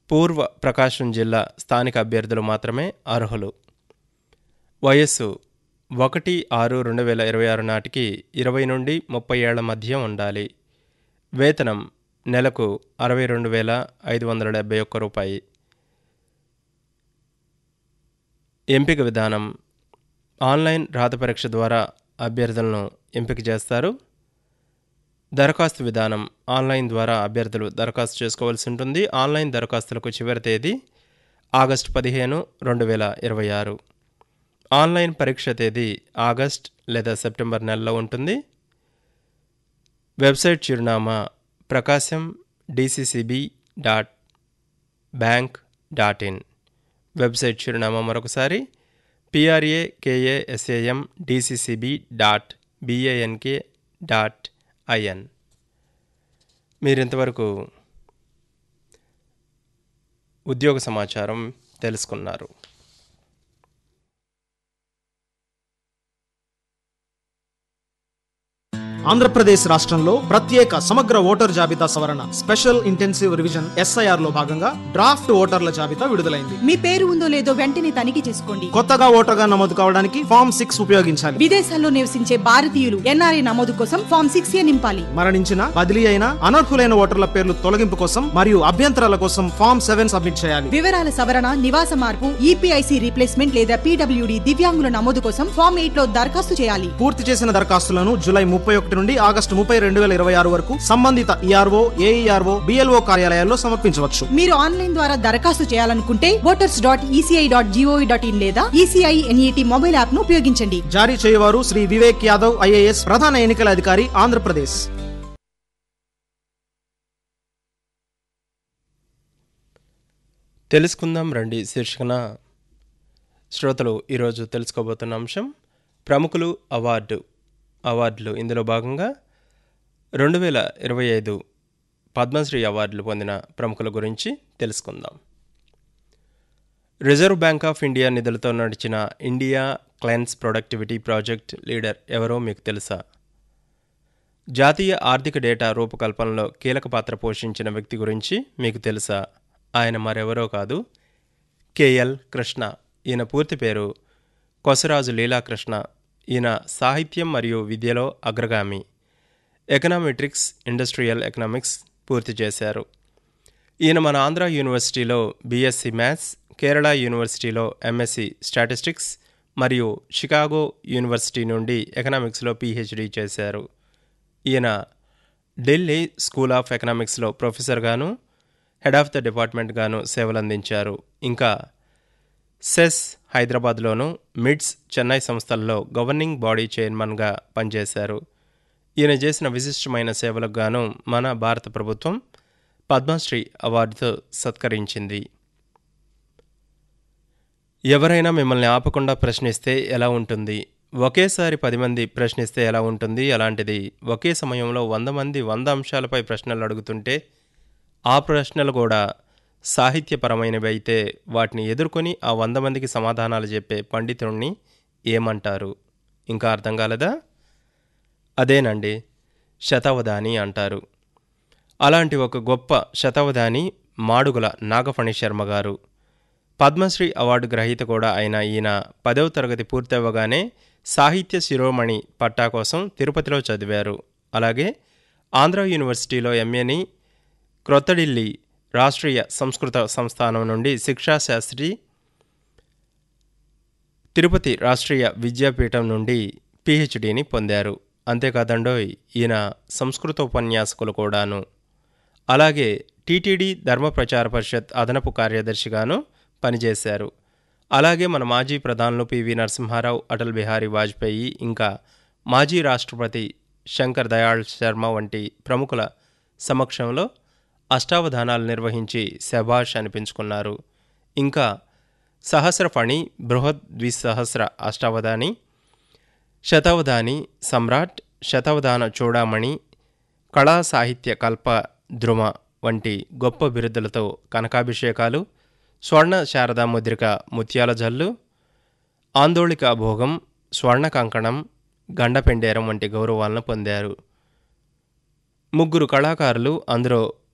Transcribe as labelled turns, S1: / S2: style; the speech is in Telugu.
S1: పూర్వ ప్రకాశం జిల్లా స్థానిక అభ్యర్థులు మాత్రమే అర్హులు వయస్సు ఒకటి ఆరు రెండు వేల ఇరవై ఆరు నాటికి ఇరవై నుండి ముప్పై ఏళ్ల మధ్య ఉండాలి వేతనం నెలకు అరవై రెండు వేల ఐదు వందల డెబ్బై ఒక్క రూపాయి ఎంపిక విధానం ఆన్లైన్ రాత పరీక్ష ద్వారా అభ్యర్థులను ఎంపిక చేస్తారు దరఖాస్తు విధానం ఆన్లైన్ ద్వారా అభ్యర్థులు దరఖాస్తు చేసుకోవాల్సి ఉంటుంది ఆన్లైన్ దరఖాస్తులకు చివరి తేదీ ఆగస్టు పదిహేను రెండు వేల ఇరవై ఆరు ఆన్లైన్ పరీక్ష తేదీ ఆగస్ట్ లేదా సెప్టెంబర్ నెలలో ఉంటుంది వెబ్సైట్ చిరునామా Prakasam DCCB dot bank dot in website చిరునామా మరొకసారి P R A K A S A M DCCB dot B A N K dot I N మీరింతవరకు ఉద్యోగ సమాచారం తెలుసుకున్నారు
S2: ఆంధ్రప్రదేశ్ రాష్ట్రంలో ప్రత్యేక సమగ్ర ఓటర్ జాబితా సవరణ స్పెషల్ ఇంటెన్సివ్ రివిజన్ ఎస్ఐఆర్ లో భాగంగా డ్రాఫ్ట్ ఓటర్ల జాబితా విడుదలైంది
S3: మీ పేరు ఉందో లేదో వెంటనే తనిఖీ చేసుకోండి
S2: కొత్తగా ఓటర్గా నమోదు కావడానికి ఫామ్ సిక్స్ ఉపయోగించాలి
S3: విదేశాల్లో నివసించే భారతీయులు ఎన్ఆర్ఐ నమోదు కోసం ఫామ్ సిక్స్ ఏ నింపాలి
S2: మరణించిన బదిలీ అయిన అనర్హులైన ఓటర్ల పేర్లు తొలగింపు కోసం మరియు అభ్యంతరాల కోసం ఫామ్ సెవెన్ సబ్మిట్ చేయాలి
S3: వివరాల సవరణ నివాస మార్పు ఈపీఐసి రీప్లేస్మెంట్ లేదా పీడబ్ల్యూడి దివ్యాంగుల నమోదు కోసం ఫామ్ ఎయిట్ లో దరఖాస్తు చేయాలి
S2: పూర్తి చేసిన దరఖాస్తులను జూలై ముప్పై ఒకటి నుండి ఆగస్టు ముప్పై రెండు వేల ఇరవై ఆరు వరకు సంబంధిత ఈఆర్ఓ ఏఈఆర్ఓ బిఎల్ఓ కార్యాలయాల్లో సమర్పించవచ్చు
S3: మీరు ఆన్లైన్ ద్వారా దరఖాస్తు చేయాలనుకుంటే voters dot ECI dot G O V dot in లేదా ఈసీఐ ఎన్ఈటి మొబైల్ యాప్ ను ఉపయోగించండి
S2: జారీ చేయవారు శ్రీ వివేక్ యాదవ్ ఐఏఎస్ ప్రధాన ఎన్నికల అధికారి ఆంధ్రప్రదేశ్
S1: తెలుసుకుందాం రండి శీర్షికన శ్రోతలు ఈరోజు తెలుసుకోబోతున్న అంశం ప్రముఖులు అవార్డు అవార్డులు ఇందులో భాగంగా రెండు వేల ఇరవై ఐదు పద్మశ్రీ అవార్డులు పొందిన ప్రముఖుల గురించి తెలుసుకుందాం రిజర్వ్ బ్యాంక్ ఆఫ్ ఇండియా నిధులతో నడిచిన India KLEMS productivity project leader ఎవరో మీకు తెలుసా జాతీయ ఆర్థిక డేటా రూపకల్పనలో కీలక పాత్ర పోషించిన వ్యక్తి గురించి మీకు తెలుసా ఆయన మరెవరో కాదు కేఎల్ కృష్ణ ఈయన పూర్తి పేరు కొసరాజు లీలాకృష్ణ ఈయన సాహిత్యం మరియు విద్యలో అగ్రగామి ఎకనామెట్రిక్స్ ఇండస్ట్రియల్ ఎకనామిక్స్ పూర్తి చేశారు ఈయన మన ఆంధ్ర యూనివర్సిటీలో బీఎస్సీ మ్యాథ్స్ కేరళ యూనివర్సిటీలో ఎంఎస్సి స్టాటిస్టిక్స్ మరియు షికాగో యూనివర్సిటీ నుండి ఎకనామిక్స్లో పీహెచ్డీ చేశారు ఈయన ఢిల్లీ స్కూల్ ఆఫ్ ఎకనామిక్స్లో ప్రొఫెసర్గాను హెడ్ ఆఫ్ ద డిపార్ట్మెంట్ గాను సేవలందించారు ఇంకా సెస్ హైదరాబాద్లోను మిడ్స్ చెన్నై సంస్థల్లో గవర్నింగ్ బాడీ చైర్మన్గా పనిచేశారు ఈయన చేసిన విశిష్టమైన సేవలకు గాను మన భారత ప్రభుత్వం పద్మశ్రీ అవార్డుతో సత్కరించింది ఎవరైనా మిమ్మల్ని ఆపకుండా ప్రశ్నిస్తే ఎలా ఉంటుంది ఒకేసారి పది మంది ప్రశ్నిస్తే ఎలా ఉంటుంది అలాంటిది ఒకే సమయంలో వంద మంది వంద అంశాలపై ప్రశ్నలు అడుగుతుంటే ఆ ప్రశ్నలు కూడా సాహిత్యపరమైనవి అయితే వాటిని ఎదుర్కొని ఆ వంద మందికి సమాధానాలు చెప్పే పండితుడిని ఏమంటారు ఇంకా అర్థం కాలేదా అదేనండి శతావధాని అంటారు అలాంటి ఒక గొప్ప శతావధాని మాడుగుల నాగఫణి శర్మ గారు పద్మశ్రీ అవార్డు గ్రహీత కూడా అయిన ఈయన పదవ తరగతి పూర్తవ్వగానే సాహిత్య శిరోమణి పట్టా కోసం తిరుపతిలో చదివారు అలాగే ఆంధ్ర యూనివర్సిటీలో ఎంఏని క్రొత్తఢిల్లీ రాష్ట్రీయ సంస్కృత సంస్థానం నుండి శిక్షాశాస్త్రి తిరుపతి రాష్ట్రీయ విద్యాపీఠం నుండి పిహెచ్డిని పొందారు అంతేకాదండోయ్ ఈయన సంస్కృత ఉపన్యాసకులు కూడాను అలాగే టీటీడీ ధర్మ ప్రచార పరిషత్ అదనపు కార్యదర్శిగాను పనిచేశారు అలాగే మన మాజీ ప్రధానులు పివి నరసింహారావు అటల్ బిహారీ వాజ్పేయి ఇంకా మాజీ రాష్ట్రపతి శంకర్ దయాళ్ శర్మ వంటి ప్రముఖుల సమక్షంలో అష్టావధానాలు నిర్వహించి శభాష్ అనిపించుకున్నారు ఇంకా సహస్రఫణి బృహద్ ద్విసహస్ర అష్టావధాని శతావధాని సమ్రాట్ శతావధాన చూడామణి కళా సాహిత్య కల్ప ద్రుమ వంటి గొప్ప బిరుదులతో కనకాభిషేకాలు స్వర్ణ శారదా ముద్రిక ముత్యాల జల్లు ఆందోళిక భోగం స్వర్ణ కంకణం గండపెండేరం వంటి గౌరవాలను పొందారు ముగ్గురు కళాకారులు అందులో